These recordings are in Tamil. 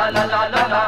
la la la la.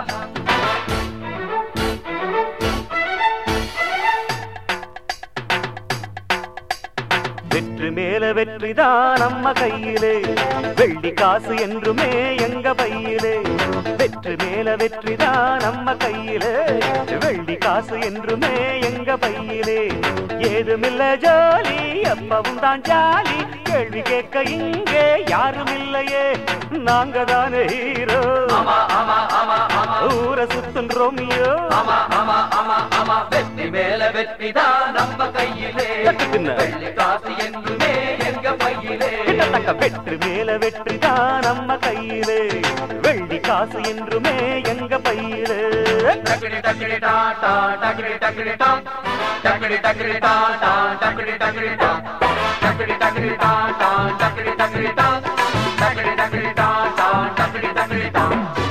வெற்றி மேல வெற்றிதான் நம்ம கையிலே வெள்ளி காசு என்றுமே எங்க பையிலே வெற்றி மேல வெற்றிதான் நம்ம கையிலே வெள்ளி காசு என்றுமே எங்க பையிலே ஏதுமில்ல ஜோலி எப்பவும் தான் ஜாலி கேள்வி கேட்க இங்கே யாரும் இல்லையே நாங்க தானே ஹீரோ ஆமா ஆமா ஆமா ஆமா ஊரை சுத்தும் ரோமியோ ஆமா ஆமா ஆமா ஆமா வெற்றி மேல வெற்றி தான் நம்ம கையிலே தட்டுக்குன்ன. வெள்ளி காசு என்றுமே எங்க பையிலே கிட்டத்தக்க வெற்றி மேல வெற்றி தான் நம்ம கையிலே வெள்ளி காசு என்றுமே எங்க பையிலே டக்கிடி டக்கிடி டா டா டக்கிடி டக்கிடி டா டக்கிடி டக்கிடி டா டா டக்கிடி டக்கிடி டா டக்கிடி டக்கிடி டா டா டக்கிடி டக்கிடி டா டக்கிடி டக்கிடி டா டா டக்கிடி டக்கிடி டா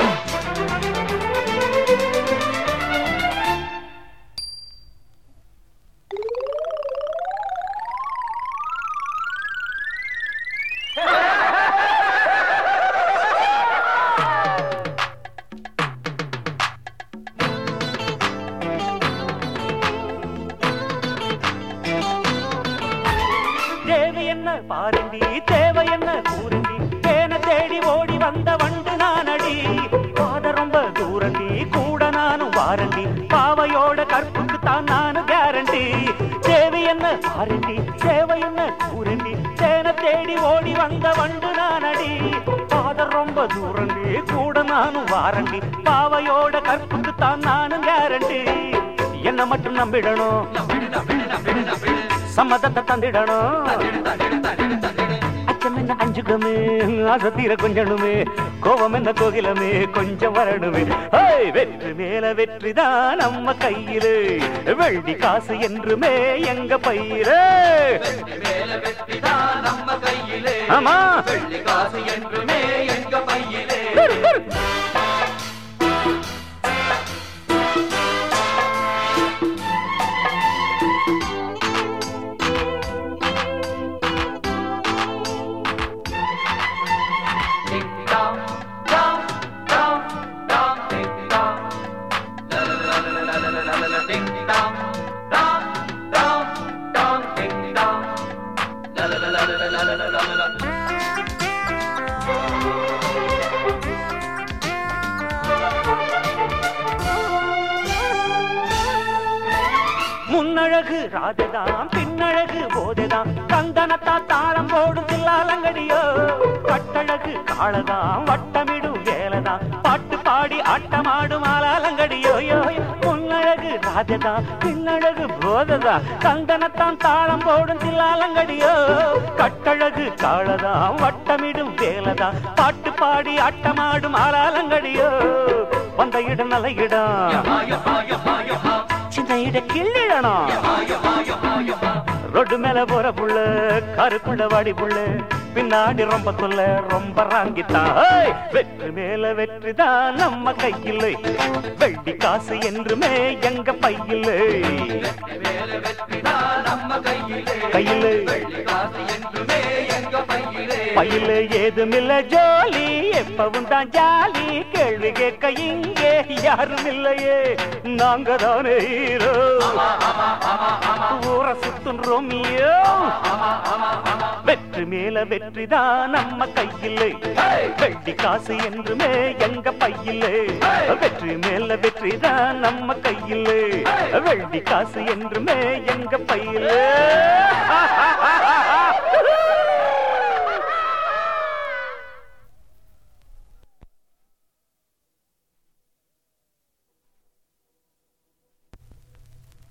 தேவை என்ன பாருண்டி தேவை என்ன கூறுண்டி தேன தேடி ஓடி வந்த வண்டு நானடி பாத ரொம்ப தூரண்டி கூட நானும் வாரண்டி பாவையோட கற்புக்கு தான் நானும் கேரண்டி தேவை என்ன பாருண்டி தேவை என்ன கூறுண்டி தேன தேடி ஓடி வந்த வண்டு நானடி பாத ரொம்ப தூரண்டி கூட நானும் வாரண்டி பாவையோட கற்புக்கு தான் நானும் கேரண்டி என்ன மட்டும் நம்பிடணும் சம்மதத்தை தந்திடணும் அச்சம் என்ன அஞ்சுகமே ஆசை தீர கொஞ்சணுமே கோபம் என்ன கோகிலமே கொஞ்சம் வரணுமே ஹேய், வெற்றி மேல வெற்றிதான் நம்ம கையிலே வெள்ளி காசு என்றுமே எங்க பையிலே வெற்றி மேல வெற்றி தான் நம்ம கையிலே ஆமா வெள்ளி காசு என்றுமே எங்க பையிலே Ding dong, dong, dong, dong, ding dong. La la la la la la la la la la ding dong, dong, dong, dong, ding dong. La la la la la la la la la la la. முன்னழகு ராஜதான் பின்னழகு போதைதான் கந்தனத்தா தாளம் போடும் தில்லாலங்கடியோ கட்டழகு காளதான் வட்டமிடும் வேலைதான் பாட்டு பாடி ஆட்டமாடும் ஆலாலங்கடியோ யோ யோ. முன்னழகு ராஜதான் பின்னழகு போதைதான் கந்தனத்தான் தாளம் போடும் தில்லாலங்கடியோ கட்டழகு காளதான் வட்டமிடும் வேலைதான் பாட்டு பாடி ஆட்டமாடும் ஆலாலங்கடியோ வந்த இடம் நல்ல இடம் Yama, yama, yama, yama. சின்ன இட கிள்ளிடணும் Yama, yama, yama, yama. Road மேல போற புள்ள கருக்குள்ள வாடி புள்ள பின்னாடி ரொம்ப சொல்ல ரொம்ப ராங்கித்தான் ஏய், வெற்றி மேல வெற்றி தான் நம்ம கையில் வெள்ளி காசு என்றுமே எங்க பையில் வெற்றி மேல வெற்றி தான் நம்ம கையிலே கையில் வெள்ளி காசு என்றுமே எங்க பையிலே பையில் ஏதுமில்ல ஜோலி எப்பவும் தான் ஜாலி கேள்வி கேட்க இங்கே யாரும் இல்லையே நாங்க தானே ஹீரோ ஊரை சுத்தும் ரோமியோ வெற்றி மேல வெற்றி தான் நம்ம கையில் வெள்ளி காசு என்றுமே எங்க பையில் வெற்றி மேல வெற்றி தான் நம்ம கையில் வெள்ளி காசு என்றுமே எங்க பையில்